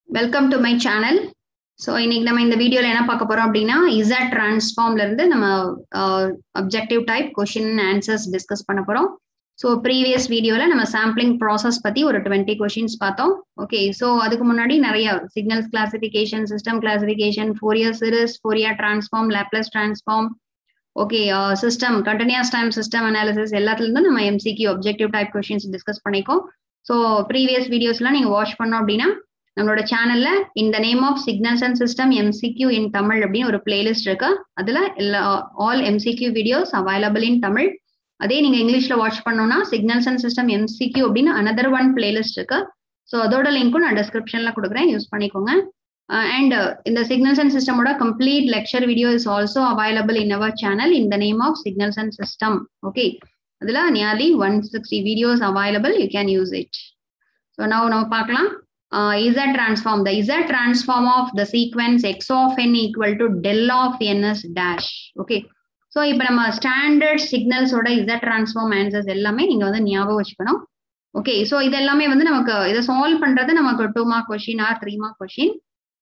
Welcome to my channel so இன்னைக்கு நம்ம இந்த வீடியோல என்ன பார்க்க போறோம் அப்படின்னா இசட் டிரான்ஸ்ஃபார்ம்ல இருந்து நம்ம objective type question answers discuss பண்ண போறோம் ஸோ ப்ரீவியஸ் வீடியோல நம்ம சாம்பிளிங் ப்ராசஸ் பத்தி ஒரு டுவெண்ட்டி கொஷின்ஸ் பார்த்தோம் ஓகே ஸோ அதுக்கு முன்னாடி நிறைய signals classification system classification Fourier series Fourier transform Laplace transform okay system continuous time system analysis எல்லாத்துலேருந்தும் நம்ம MCQ objective type questions discuss பண்ணிக்கோம் ஸோ ப்ரீவியஸ் வீடியோஸ்லாம் நீங்கள் வாட்ச் பண்ணோம் அப்படின்னா நம்மளோட சேனல்ல இந்த name of signals and system MCQ in Tamil அப்படின்னு ஒரு பிளேலிஸ்ட் இருக்கு அதுல எல்லா all MCQ videos available in Tamil அதே நீங்க இங்கிலீஷ்ல வாட்ச் பண்ணோம்னா சிக்னல்ஸ் அண்ட் சிஸ்டம் எம்சிக்யூ அப்படின்னு அனதர் ஒன் பிளேலிஸ்ட் இருக்கு ஸோ அதோட லிங்க்கும் நான் டிஸ்கிரிப்ஷன்ல கொடுக்குறேன் யூஸ் பண்ணிக்கோங்க அண்ட் இந்த சிக்னல்ஸ் அண்ட் சிஸ்டமோட complete lecture video is also available in our channel இந்த name of signals and system okay அதுல nearly one sixty videos available you can use it so நான் நம்ம பார்க்கலாம் uh, Z transform. The Z transform of the sequence x of n equal to del of n is dash. Okay. So இப்போ நம்ம standard சிக்னல்ஸோட Z transform answers எல்லாமே நீங்க வந்து ஞாபகம் வச்சுக்கணும் ஓகே ஸோ இது எல்லாமே வந்து நமக்கு இதை சால்வ் பண்றது நமக்கு two mark question or three mark question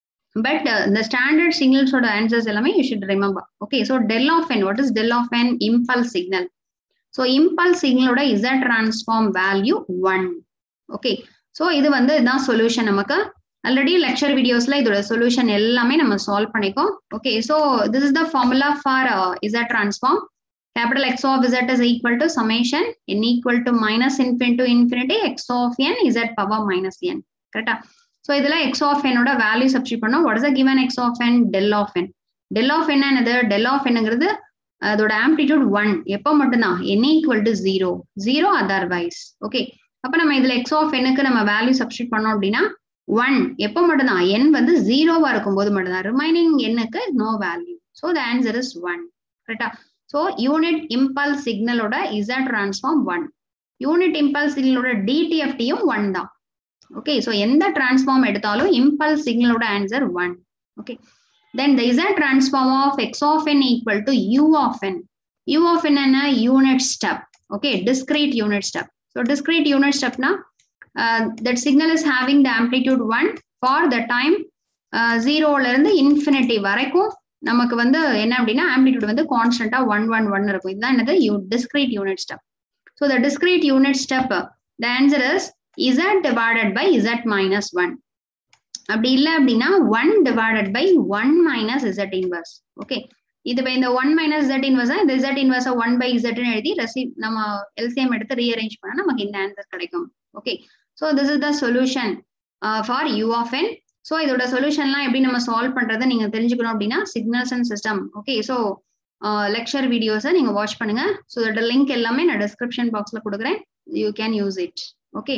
but இந்த ஸ்டாண்டர்ட் சிக்னல்ஸோட ஆன்சர்ஸ் எல்லாமே you should remember okay so del of n what is del of n impulse signal so impulse சிக்னலோட Z transform value one okay so இது வந்து இதுதான் solution நமக்கு already lecture வீடியோஸ்ல இதோட சொல்யூஷன் எல்லாமே நம்ம சால்வ் பண்ணிக்கோம் okay so this is the formula for Z transform capital x of z is equal to summation n equal to minus infinity to infinity x of n z power minus n கரெக்டா so இதுல x of n ஓட value substitute பண்ணோம் what is the given x of n del of n del of n என்னது del of nங்கிறது அதோட amplitude one எப்போ மட்டும்தான் n equal to zero zero otherwise okay அப்ப நம்ம இதுல எக்ஸ் ஆஃப் எனுக்கு நம்ம வேல்யூ சப்ஸ்டியூட் பண்ணோம் அப்படின்னா ஒன் எப்போ மட்டும்தான் என் வந்து ஜீரோவா இருக்கும் போது மட்டும்தான் ரிமைனிங் எண்ணுக்கு no value so the answer is one கரெக்டா ஸோ யூனிட் இம்பல் சிக்னலோட Z transform one unit impulse சிக்னலோட டிடிஎஃப்டியும் ஒன் தான் ஓகே ஸோ எந்த டிரான்ஸ்ஃபார்ம் எடுத்தாலும் இம்பல் சிக்னலோட answer one okay then the z transform of x of n equal to u of n u of n என்ன unit step okay discrete unit step So discrete unit step na uh, that signal is having the amplitude 1 for the time uh, 0 ல இருந்து infinity வரைக்கும் நமக்கு வந்து என்ன அப்படின்னா amplitude வந்து கான்ஸ்டன்டா one one one இருக்கும் இதுதான் என்னது u discrete unit step so the discrete unit step the answer is z divided by z minus one அப்படி இல்லை அப்படின்னா one divided by one minus z inverse okay இது இந்த ஒன் மைனஸ் இசட் இன்வர்ஸ் இந்த z inverse one by இசட்னு எழுதி receive நம்ம LCM எடுத்து ரீஅரேஞ்ச் பண்ணா நமக்கு இந்த ஆன்சர் கிடைக்கும் okay so this is the solution for u of n so இதோட சொல்யூஷன்லாம் எப்படி நம்ம சால்வ் பண்றதை நீங்க தெரிஞ்சுக்கணும் அப்படின்னா signals and system okay so lecture வீடியோஸை நீங்க வாட்ச் பண்ணுங்க ஸோ இதோட லிங்க் எல்லாமே நான் டிஸ்கிரிப்ஷன் பாக்ஸ்ல கொடுக்குறேன் you can use it okay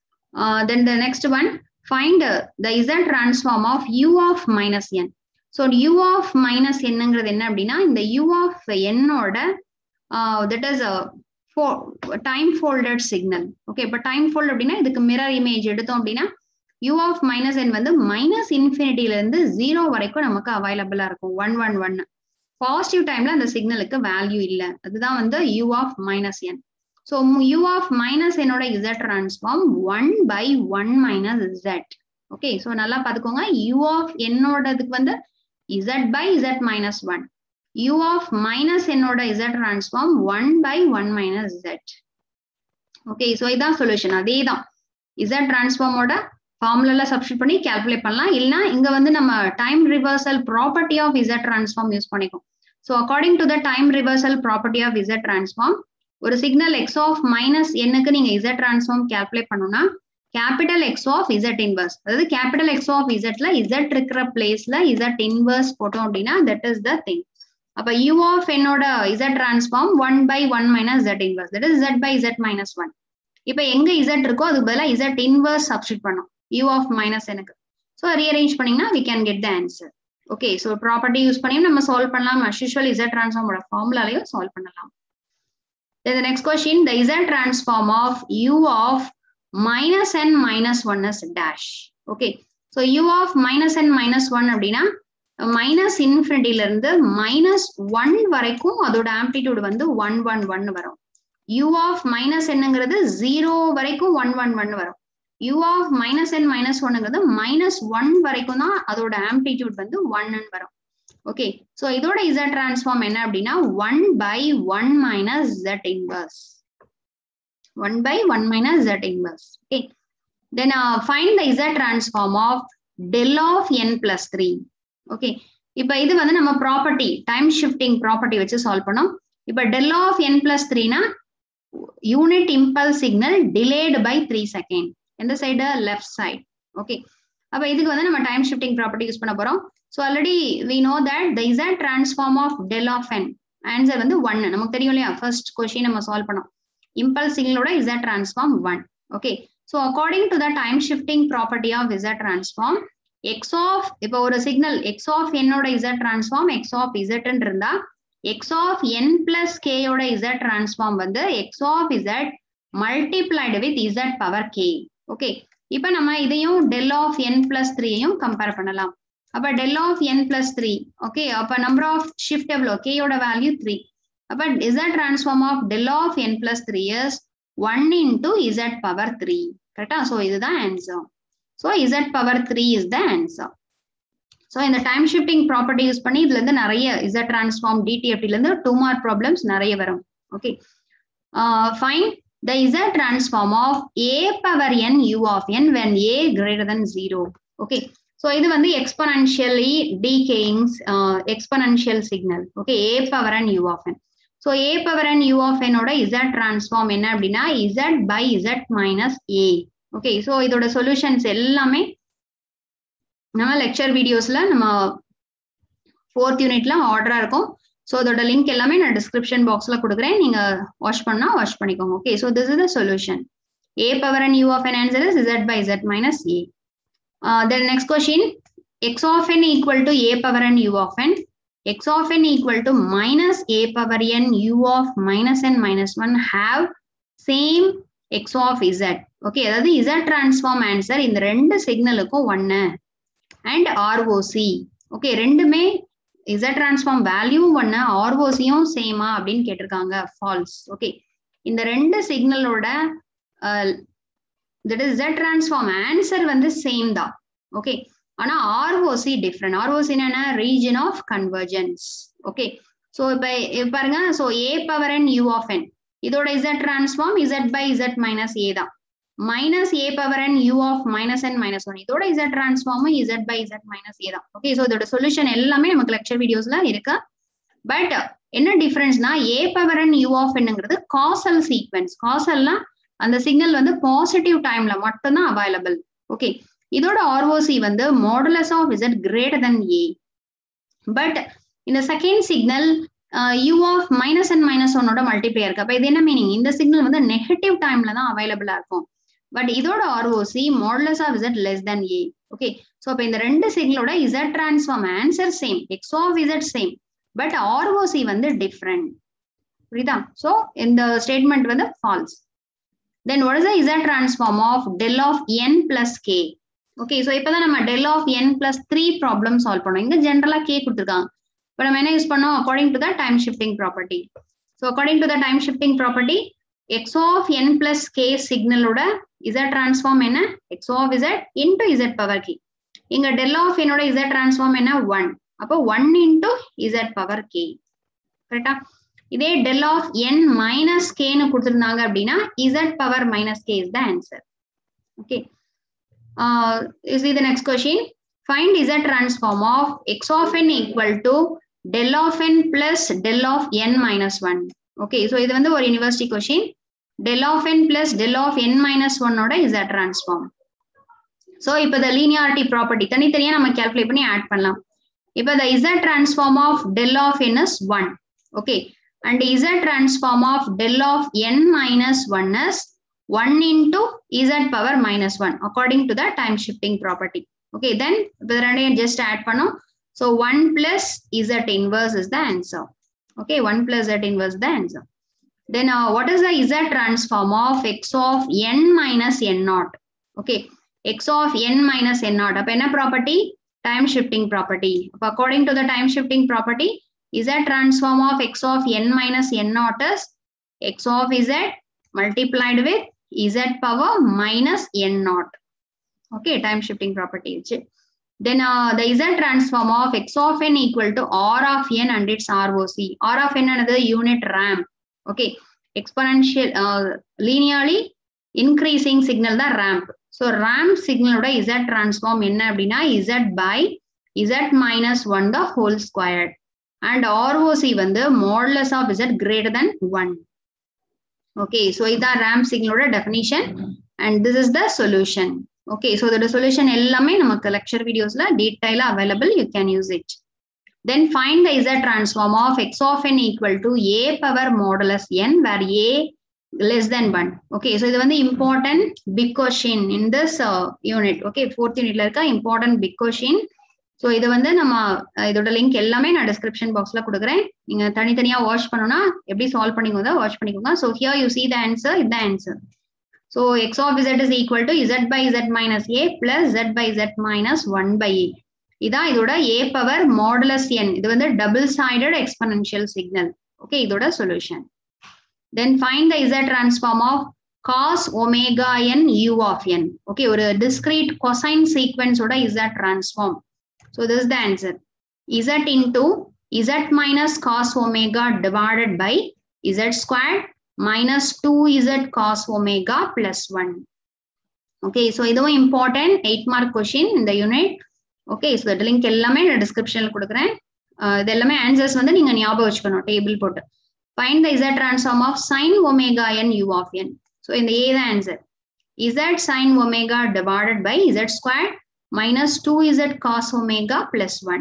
then the next one find the z transform of u of minus n so u of minus என்னங்கிறது என்ன அப்படின்னா இந்த யூ ஆஃப் என்னோட that is time folded signal okay இப்போ time fold அப்படின்னா இதுக்கு mirror image எடுத்தோம் அப்படின்னா யூ ஆஃப் மைனஸ் என் வந்து மைனஸ் இன்ஃபினிட்டில இருந்து ஜீரோ வரைக்கும் நமக்கு அவைலபிளா இருக்கும் ஒன் ஒன் ஒன் பாசிட்டிவ் டைம்ல அந்த சிக்னலுக்கு வேல்யூ இல்லை அதுதான் வந்து u of minus n so u of minus என்னோட z transform one by one minus z okay so நல்லா பார்த்துக்கோங்க யூ ஆஃப் என்னோடதுக்கு வந்து z by z minus 1. u of minus என்னோட z transform 1 by 1 minus z. Okay so இதான் solution அதே தான் z டிரான்ஸ்ஃபார்மோட ஃபார்முலால சப்ஸ்டியூட் பண்ணி கால்குலேட் பண்ணலாம் இல்லைனா இங்க வந்து நம்ம time reversal property of z transform use பண்ணிக்கும் so according to the time reversal property of z transform ஒரு சிக்னல் எக்ஸ் ஆஃப் மைனஸ் என்னக்கு நீங்க z டிரான்ஸ்ஃபார்ம் கால்குலேட் பண்ணணும்னா capital x of z inverse அதாவது கேபிட்டல் எக்ஸ் ஆஃப் இசட்ல z இருக்கிற பிளேஸ்ல z inverse போட்டோம் அப்படின்னா தட் இஸ் த திங் அப்ப யூ ஆஃப் என்னோட z transform one by one minus z inverse that is z by z minus one இப்ப எங்க இசட் இருக்கோ அதுக்கு பதிலாக இசட் இன்வர்ஸ் சப்ஸ்டியூட் பண்ணும் யூ ஆஃப் மைனஸ் எனக்கு ஸோ ரீஅரேஞ்ச் பண்ணீங்கன்னா we can get the answer okay so property use பண்ணி நம்ம சால்வ் பண்ணலாம் அஸ் யூஸ்வல் இசட் டிரான்ஸ்ஃபார்மோட ஃபார்முலாலையும் சால்வ் பண்ணலாம் next question the z transform of u of minus n minus 1 is dash. Okay. So u of minus n minus 1 அப்படின்னா minus இன்ஃபினிட்டில இருந்து minus one வரைக்கும் அதோட ஆம்பிளிடியூட் வந்து ஒன் ஒன் ஒன் வரும் u of minus என்னங்கிறது zero வரைக்கும் one one one வரும் u of minus n minus ஒன்னுங்கிறது மைனஸ் ஒன் வரைக்கும் தான் அதோட ஆம்ப்ளிடியூட் வந்து ஒன்னு வரும் ஓகே ஸோ இதோட இசட் டிரான்ஸ்ஃபார்ம் என்ன அப்படின்னா one by one minus z inverse one by one minus z inverse okay then find the z transform of del of n plus three okay இப்போ இது வந்து நம்ம ப்ராப்பர்ட்டி டைம் ஷிஃப்டிங் ப்ராப்பர்ட்டி வச்சு solve பண்ணோம் இப்போ del of n plus த்ரீனா unit impulse signal delayed by three second எந்த side left side okay அப்போ இதுக்கு வந்து நம்ம டைம் ஷிஃப்டிங் ப்ராப்பர்ட்டி யூஸ் பண்ண போறோம் so already we know that the z transform of del of n answer வந்து one நமக்கு தெரியும் இல்லையா ஃபர்ஸ்ட் கொஸ்டின் நம்ம சால்வ் பண்ணோம் இம்பல்ஸ் சிக்னலோட Z transform one okay so according to the time shifting property of z transform x of இப்போ ஒரு signal x of என்னோட இசட் டிரான்ஸ்ஃபார்ம் எக்ஸ் ஆஃப் இசட்ன்னு இருந்தா எக்ஸ் ஆஃப் என் பிளஸ் கேயோட z transform வந்து x of z multiplied with Z power k okay இப்போ நம்ம இதையும் டெல் ஆஃப் என் பிளஸ் த்ரீயையும் கம்பேர் பண்ணலாம் அப்ப del of n plus three okay அப்ப நம்பர் ஆஃப் ஷிஃப்ட் எவ்வளோ கேயோட வேல்யூ த்ரீ அப்ப z transform of del of n plus three is one into z power three கரெக்டா ஸோ இதுதான் answer so z power three is the answer so இந்த time shifting property use பண்ணி இதுல இருந்து நிறைய இசட் டிரான்ஸ்ஃபார்ம் டிடிஎஃப்டில இருந்து two mark problems நிறைய வரும் okay fine the z transform of a power n u of n when a greater than 0 okay so இது வந்து exponentially decaying uh, exponential signal okay a power n u of n so a power n u of n ஓட z transform என்ன அப்படின்னா z by z minus a okay so இதோட solutions எல்லாமே நம்ம lecture வீடியோஸ்ல நம்ம ஃபோர்த் யூனிட்ல ஆர்டரா இருக்கும் ஸோ அதோட லிங்க் எல்லாமே நான் டிஸ்கிரிப்ஷன் பாக்ஸ்ல கொடுக்குறேன் நீங்க வாஷ் பண்ணா வாஷ் பண்ணிக்கோங்க okay so this is the solution a power and u of n answer is z by z minus a then next question x of n equal to a power and u of n x of n equal to minus a power n u of minus n minus one have same x of z okay அதாவது z transform answer இந்த ரெண்டு சிக்னலுக்கும் ஒன்னு and ROC okay ரெண்டுமே Z transform value ஒன்னு ஆர்ஓசியும் சேமா அப்படின்னு கேட்டிருக்காங்க ஃபால்ஸ் ஓகே இந்த ரெண்டு சிக்னலோட that is z transform answer வந்து சேம் தான் ஓகே ஆனா ஆர்ஓசி டிஃப்ரெண்ட் ஆர்ஓசி என்ன region of convergence okay so இப்போ பாருங்க so a power n u of n இதோட z transform z by z minus a தான் minus a power n u of minus n minus one இதோட இசட் டிரான்ஸ்ஃபார்மும் z by z minus a தான் okay so இதோட solution எல்லாமே நமக்கு lecture வீடியோஸ்ல இருக்கு பட் என்ன டிஃபரன்ஸ்னா a power n u of என்னங்கிறது காசல் சீக்வன்ஸ் காசல்லாம் அந்த சிக்னல் வந்து பாசிட்டிவ் டைம்ல மட்டும்தான் அவைலபிள் ஓகே இதோட ஆர்ஓசி வந்து modulus of z greater than a but இந்த second signal u of minus and minus ஒன்னோட மல்டிப்ளை இருக்கு அப்ப இது என்ன மீனிங் இந்த சிக்னல் வந்து நெகட்டிவ் டைம்ல தான் அவைலபிளா இருக்கும் பட் இதோட ROC modulus of z less than a okay so அப்போ இந்த ரெண்டு சிக்னலோட Z transform answer same x of z same but ROC வந்து டிஃப்ரெண்ட் புரியுதா ஸோ இந்த ஸ்டேட்மெண்ட் வந்து false then what is the z transform of del of n plus k okay so இப்போதான் நம்ம del of n plus three problem solve பண்ணோம் இங்க ஜென்ரலா K கொடுத்துருக்காங்க இப்போ நம்ம என்ன யூஸ் பண்ணோம் according to the time shifting property so according to the time shifting property x of n plus k சிக்னலோட இசட் டிரான்ஸ்ஃபார்ம் என்ன x of z into z power k இங்க டெல் ஆஃப் என்னோட z transform என்ன one அப்போ one into z power k கரெக்டா இதே del of n minus கேன்னு கொடுத்துருந்தாங்க அப்படின்னா z power minus k is the answer okay is இது next question find Z transform of x of n equal to del of n plus del of n minus one okay so இது வந்து ஒரு university question del of n plus del of n minus 1 ஓட z transform. So இப்போ the linearity property தனித்தனியா நம்ம calculate பண்ணி add பண்ணலாம். இப்போ the z transform of del of n is 1. Okay. And z transform of del of n minus 1 is 1 into z power minus 1 according to the time shifting property. Okay. Then இப்போ ரெண்டையும் just add பண்ணோம். So 1 plus z inverse is the answer. Okay. 1 plus z inverse is the answer. then uh, what is the z transform of x of n minus n naught okay x of n minus n naught அப்ப என்ன property time shifting property அப்ப according to the time shifting property z transform of x of n minus n naught is x of z multiplied with z power minus n naught okay time shifting property வச்சு then uh, the z transform of x of n equal to r of n and its roc r of n another unit ramp okay exponential uh, linearly increasing signal தான் ramp so ramp signal ஓட z transform என்ன அப்படின்னா z by z minus 1 the whole squared and ROC வந்து modulus of z greater than 1 okay so இதான் ramp signal ஓட definition and this is the solution okay so the solution எல்லாமே நமக்கு lecture videosல detail available you can use it then find the z transform of x of n equal to a power modulus n where a less than 1 okay so இது வந்து important big question in this uh, unit okay fourth unitல இருக்க important big question so இது வந்து நம்ம இதோட link எல்லாமே நான் description பாக்ஸ்ல கொடுக்குறேன் நீங்க தனித்தனியா வாட்ச் பண்ணணும்னா எப்படி சால்வ் பண்ணிக்கோங்க வாட்ச் பண்ணிக்கோங்க so here you see the answer இது answer so x of z is equal to z by z minus a plus z by z minus one by a இதான் இதோட ஏ பவர் மாடுலஸ் என் இது வந்து double sided exponential signal okay இதோட solution then find the z transform of cos omega n u of n okay ஒரு discrete cosine சீக்வன்ஸோட z transform So this is the answer. Z into Z minus cos omega divided by Z squared minus 2Z cos omega plus 1. Okay, so இதுவும் important 8 mark question in the unit. Okay, so the link எல்லாமே நான் டிஸ்கிரிப்ஷன்ல கொடுக்குறேன் இது எல்லாமே answers வந்து நீங்க ஞாபகம் வச்சுக்கணும் டேபிள் போட்டு find the z transform of sine omega n u of n so இந்த ஏ தான் answer z sine omega divided by z square minus 2z cos omega plus 1.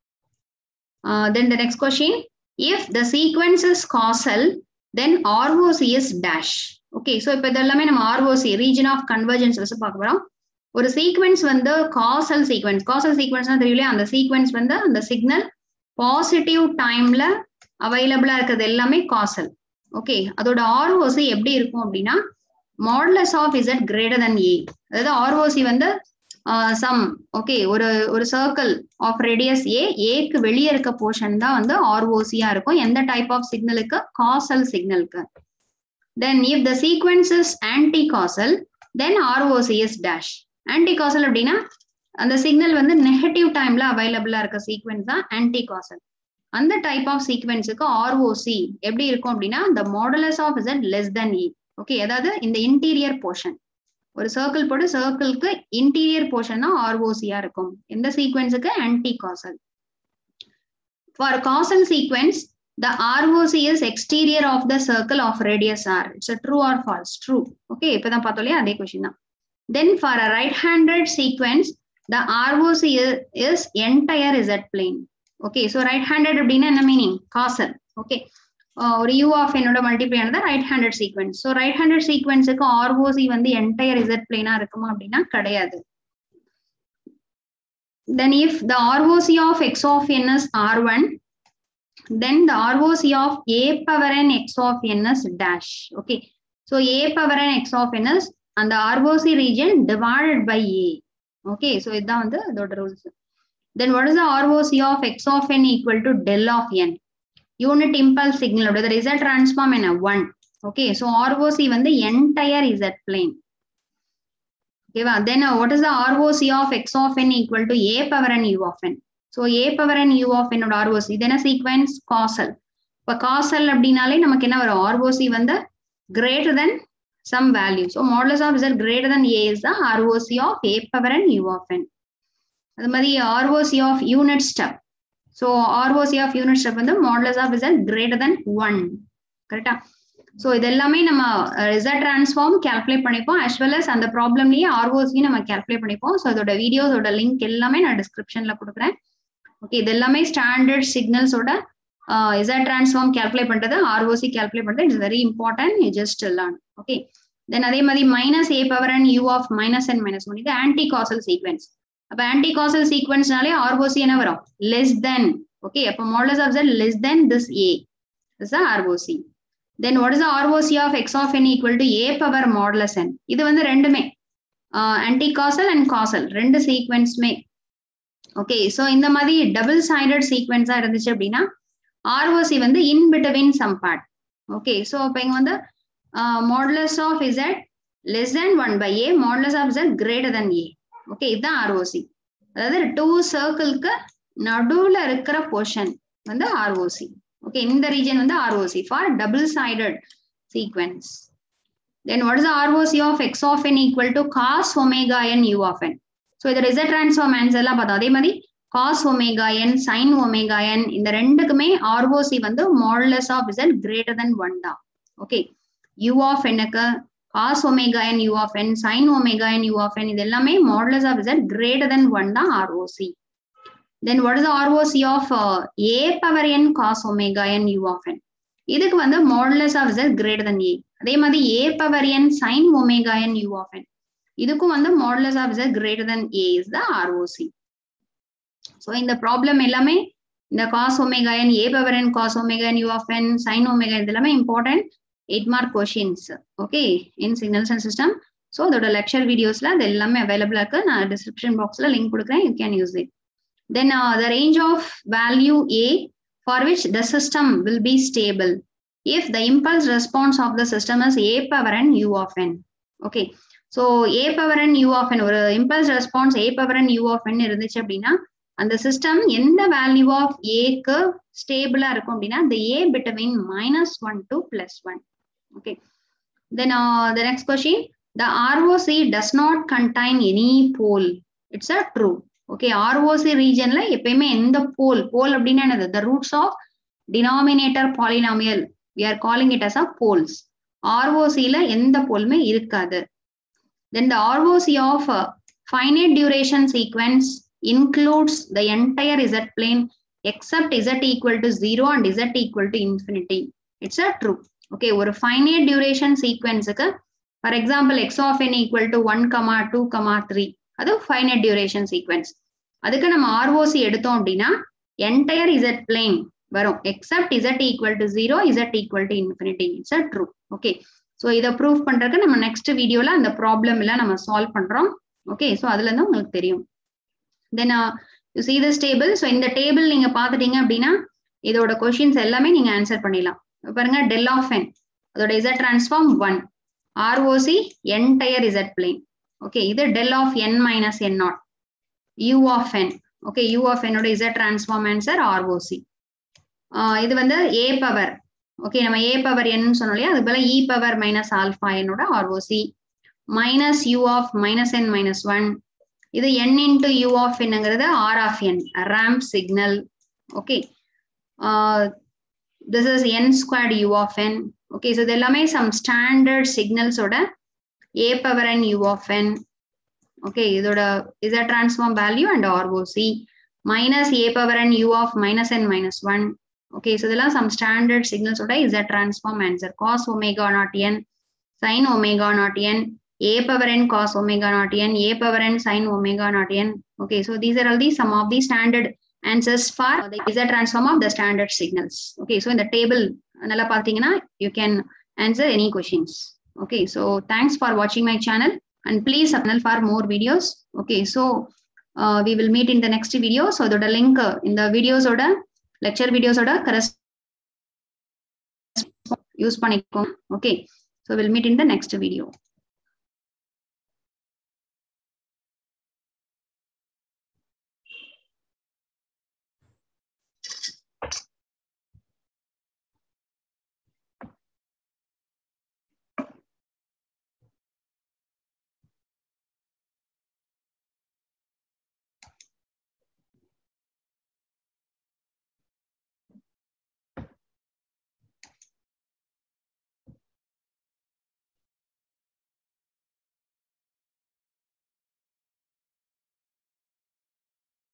Uh, then the next question, if the sequence is causal, then ROC is dash. Okay, so இப்போ இதெல்லாமே நம்ம ROC, region of convergence வச்சு பார்க்க போறோம் ஒரு sequence வந்து castle sequence castle sequence தெரியலையா அந்த சீக்வன்ஸ் வந்து அந்த சிக்னல் பாசிட்டிவ் டைம்ல அவைலபிளா இருக்கிறது எல்லாமே காசல் ஓகே அதோட ஆர்ஓசி எப்படி இருக்கும் அப்படின்னா modulus of z greater than a அதாவது ஆர்ஓசி வந்து சம் ஓகே ஒரு ஒரு சர்க்கிள் ஆஃப் ரேடியஸ் ஏ ஏக்கு வெளியே இருக்க போர்ஷன் தான் வந்து ஆர்ஓசியா இருக்கும் எந்த டைப் ஆஃப் சிக்னலுக்கு காசல் சிக்னலுக்கு then if the sequence is anti causal then ROC is dash anti causal அப்படின்னா அந்த சிக்னல் வந்து நெகட்டிவ் டைம்ல அவைலபிளா இருக்க சீக்வன்ஸ் தான் ஆன்டி காசல் அந்த டைப் ஆஃப் சீக்வன்ஸுக்கு ஆர்ஓசி எப்படி இருக்கும் அப்படின்னா the modulus of z less than a okay அதாவது இந்த இன்டீரியர் போர்ஷன் ஒரு சர்க்கிள் போட்டு சர்க்கிள்க்கு இன்டீரியர் போர்ஷன் தான் ஆர்ஓசியா இருக்கும் எந்த சீக்வன்ஸுக்கு anti causal for causal sequence the ROC is exterior of the circle of radius r it's true or false true okay இப்பதான் பார்த்தோம் இல்லையா அதே கொஸ்டின் தான் then for a right handed sequence the ROC is entire is at plane okay so right handed அப்படின்னா என்ன meaning causal okay ஒரு u of என்னோட multiply ஆனது right handed sequence so right handed சீக்வன்ஸுக்கு ஆர்ஓசி வந்து entire Z பிளேனா இருக்குமா அப்படின்னா கிடையாது then if the ROC of x of n is R1, then the ROC of a power n x of n is dash. Okay. So a power n x of n is and the ROC region divided by a. Okay. So இதான் வந்து அதோட rules. Then what is the ROC of x of n equal to del of n? Unit impulse signal. The result transform in a 1. Okay. So ROC வந்து entire z plane. ஓகேவா then what is the ROC of x of n equal to a power n u of n so a power n u of என்னோட ROC இது என்ன sequence castle இப்போ castle அப்படின்னாலே நமக்கு என்ன வரும் ஆர்ஓசி வந்து greater than some value so modulus of z greater than a is தான் ROC of a power n u of n அது மாதிரி ROC of unit step so ROC of unit step வந்து modulus of z greater than one கரெக்டா so இது எல்லாமே நம்ம result transform calculate பண்ணிப்போம் as well as அந்த ப்ராப்ளம்லயே ஆர்ஓசி நம்ம கேல்குலேட் பண்ணிப்போம் ஸோ இதோட வீடியோஸோட லிங்க் எல்லாமே நான் டிஸ்கிரிப்ஷன்ல கொடுக்குறேன் ஓகே இது எல்லாமே ஸ்டாண்டர்ட் சிக்னல்ஸோட இசட் டிரான்ஸ்ஃபார்ம் கேல்குலேட் பண்றது ஆர்ஓசி கேல்குலேட் பண்றது it's very important you just learn okay then அதே மாதிரி minus a power and u of minus and minus one இது ஆன்டி காசல் சீக்வன்ஸ் அப்ப ஆன்டி காசல் சீக்வன்ஸ்னாலே ஆர்ஓசி என்ன வரும் லெஸ் தென் ஓகே அப்போ modulus of less than this a is ROC then what is ROC of x of n equal to a power modulus என் இது வந்து ரெண்டுமே anti castle and castle ரெண்டு சீக்வன்ஸுமே okay so இந்த மாதிரி double sided சீக்வன்ஸா இருந்துச்சு அப்படின்னா ROC வந்து in between some part okay so இப்போ இங்க வந்து modulus of z less than one by a modulus of z greater than a okay இதுதான் ஆர்ஓசி அதாவது டூ சர்க்கிள்க்கு நடுவுல இருக்கிற போர்ஷன் வந்து ஆர்ஓசி ஓகே இந்த ரீஜன் வந்து ROC for double sided sequence then what is the ROC of x of n equal to cos omega n u of n so இது result transform answer எல்லாம் பார்த்தோம் அதே மாதிரி cos omega n sine omega n இந்த ரெண்டுக்குமே ROC வந்து modulus of z greater than one தான் okay u of என்னக்கு cos omega n u of n sine omega n u of n இது எல்லாமே modulus of z greater than one தான் ROC then what is ROC of a power n cos omega n u of என் இதுக்கு வந்து modulus of z greater than a அதே மாதிரி a power n sine omega n u of n இதுக்கும் வந்து modulus of z greater than a is the ROC so இந்த problem எல்லாமே இந்த cos omega n a power n cos omega n u of n sine omega இது எல்லாமே important eight mark questions okay in signals and system so அதோட lecture வீடியோஸ்ல அது எல்லாமே அவைலபிளா இருக்கு நான் டிஸ்கிரிப்ஷன் பாக்ஸ்ல லிங்க் கொடுக்குறேன் you can use it then the range of value a for which the system will be stable if the impulse response of the system is a power and u of n okay so a power and u of n ஒரு impulse response a power and u of n இருந்துச்சு அப்படின்னா அந்த system எந்த value of ஏக்கு ஸ்டேபிளா இருக்கும் அப்படின்னா the a between minus one to plus one okay then the next question the ROC does not contain any pole it's a true okay ROC ரீஜன்ல எப்பயுமே எந்த போல் போல் அப்படின்னா என்னது the roots of denominator polynomial we are calling it as a poles ஆர்ஓசியில எந்த போலுமே இருக்காது then the ROC of finite duration sequence includes the entire z plane except z equal to 0 and z equal to infinity. It's a true. Okay, ஒரு finite duration sequence-க்கு for example x of n equal to 1, 2, 3 அது finite duration sequence. அதுக்கு நம்ம ROC எடுத்தோம் அப்படின்னா entire z plane வரும் except z equal to 0, z equal to infinity. It's a true. Okay. So இதை prove பண்றதுக்கு நம்ம நெக்ஸ்ட் வீடியோல அந்த ப்ராப்ளம் எல்லாம் நம்ம சால்வ் பண்றோம் ஓகே ஸோ அதுல இருந்து உங்களுக்கு தெரியும் then you see this table so இந்த டேபிள் நீங்க பாத்துட்டீங்க அப்படின்னா இதோட கொஷின்ஸ் எல்லாமே நீங்க ஆன்சர் பண்ணிடலாம் பாருங்க டெல் ஆஃப் என் அதோட z transform one ROC entire z plane okay இது del of n minus n not u of n okay u of என்னோட இசட் டிரான்ஸ்ஃபார்ம் ஆன்சர் ஆர்ஓசி இது வந்து ஏ பவர் ஓகே நம்ம a power என்னு சொன்னோம் இல்லையா அது போல இ பவர் மைனஸ் ஆல்ஃபா என்னோட ROC minus u of minus n minus one இது n இன்டு யூ ஆஃப் என்னங்கிறது r of n ramp signal okay this is n squared u of n okay so இது எல்லாமே some standard சிக்னல்ஸோட a power n u of n okay இதோட is a transform value and ROC minus a power n u of minus n minus one okay so இதெல்லாம் some standard சிக்னல்ஸோட is a transform answer cos omega not n sine omega not n a power n cos omega naught n, a power n sin omega naught n. Okay, so these are all the some of the standard answers for the is a transform of the standard signals. Okay, so in the table, நல்லா பார்த்தீங்கன்னா you can answer any questions. Okay, so thanks for watching my channel and please subscribe for more videos. Okay, so uh, we will meet in the next video. So the link in the videos oda lecture videos oda use பண்ணிக்கோங்க. Okay, so we'll meet in the next video.